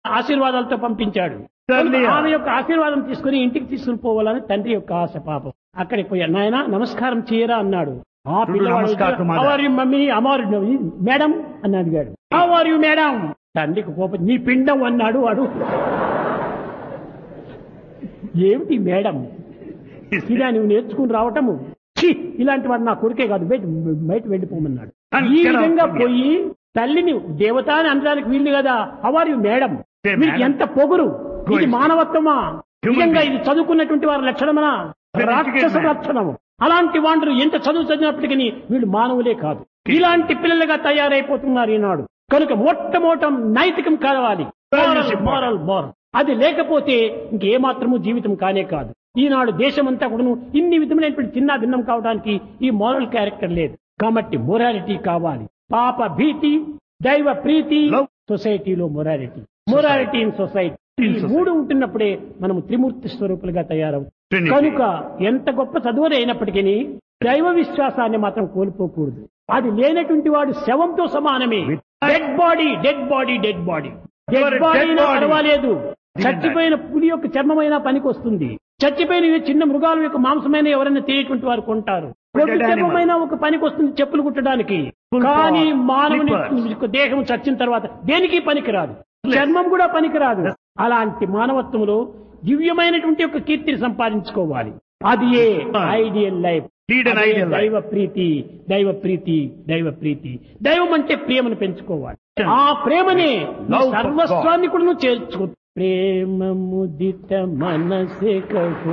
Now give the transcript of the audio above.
ఆశీర్వాదాలతో పంపించాడు Certainly. కనుక ఆమె యొక్క ఆశీర్వాదం తీసుకుని ఇంటికి తీసుకుని పోవాలని తండ్రి యొక్క ఆశ పాపం అక్కడికి పోయాడు నాయన నమస్కారం చేయరా అన్నాడు ఆ To do పిల్లవాడు namaskar to mother. "How are you, mummy అమారు మేడం అని అడిగాడు హౌ ఆర్ యు మేడం తండ్రికి కోపం నీ పిండం అన్నాడు వాడు ఏమిటి మేడం ఇలా నువ్వు నేర్చుకుని రావటము ఛీ, ఇలాంటి వాడు నా కొడుకే కాదు బయట బయట వెళ్ళిపోమన్నాడు And ఈ get out విధంగా from here. పోయి తల్లిని దేవత అని అనడానికి వీళ్ళు కదా హవర్ యు మేడం Say, వీరికి madam. ఎంత పొగురు Go ఇది and- మానవత్వమా Human నిజంగా being. ఇది చదువుకున్నటువంటి వారి లక్షణమనా Very రాక్షస educated man. లక్షణము అలాంటి వాళ్ళు ఎంత చదువు చదివినప్పటికీ వీళ్ళు మానవులే కాదు ఇలాంటి పిల్లలుగా తయారైపోతున్నారు ఈనాడు కనుక మొట్టమొదట నైతికం కావాలి Values important. మోరల్ మోరల్ అది లేకపోతే ఇంకేమాత్రము జీవితం కానే కాదు ఈనాడు దేశమంతా కూడాను ఇన్ని విధములైనటువంటి చిన్న భిన్నం కావడానికి ఈ మోరల్ క్యారెక్టర్ లేదు కాబట్టి మొరాలిటీ కావాలి పాప భీతి దైవ ప్రీతి Love. సొసైటీలో మొరాలిటీ మొరాలిటీ ఇన్ సొసైటీ ఈ In society. మూడు ఉంటున్నప్పుడే మనము త్రిమూర్తి స్వరూపులుగా తయారవు Trinity. కనుక ఎంత గొప్ప చదువులు అయినప్పటికీ దైవ విశ్వాసాన్ని మాత్రం కోల్పోకూడదు అది లేనటువంటి వాడు శవంతో సమానమే dead body dead body dead body You are dead a body dead body. పర్వాలేదు Didn't చచ్చిపోయిన పులి యొక్క చర్మమైన పనికి వస్తుంది చచ్చిపోయిన ఈ చిన్న మృగాల యొక్క మాంసమైన ఎవరైనా తెలియటువంటి వారు కొంటారు Dead కొద్ది animal. చర్మమైన ఒక పనికి వస్తుంది చెప్పులు కుట్టడానికి Full కానీ form, మానవుని slippers. యొక్క దేహం చచ్చిన తర్వాత దేనికి పనికిరాదు చర్మం కూడా పనికిరాదు అలాంటి మానవత్వంలో దివ్యమైనటువంటి ఒక కీర్తిని సంపాదించుకోవాలి అది a ideal life Lead an అదే ideal life. దైవ ప్రీతి దైవ ప్రీతి దైవ ప్రీతి దైవం అంటే ప్రేమను పెంచుకోవాలి ఆ ప్రేమనే నీ Love for సర్వస్వాన్ని కూడా నువ్వు చేర్చుకో ప్రేమ ముదిత మనసే కహో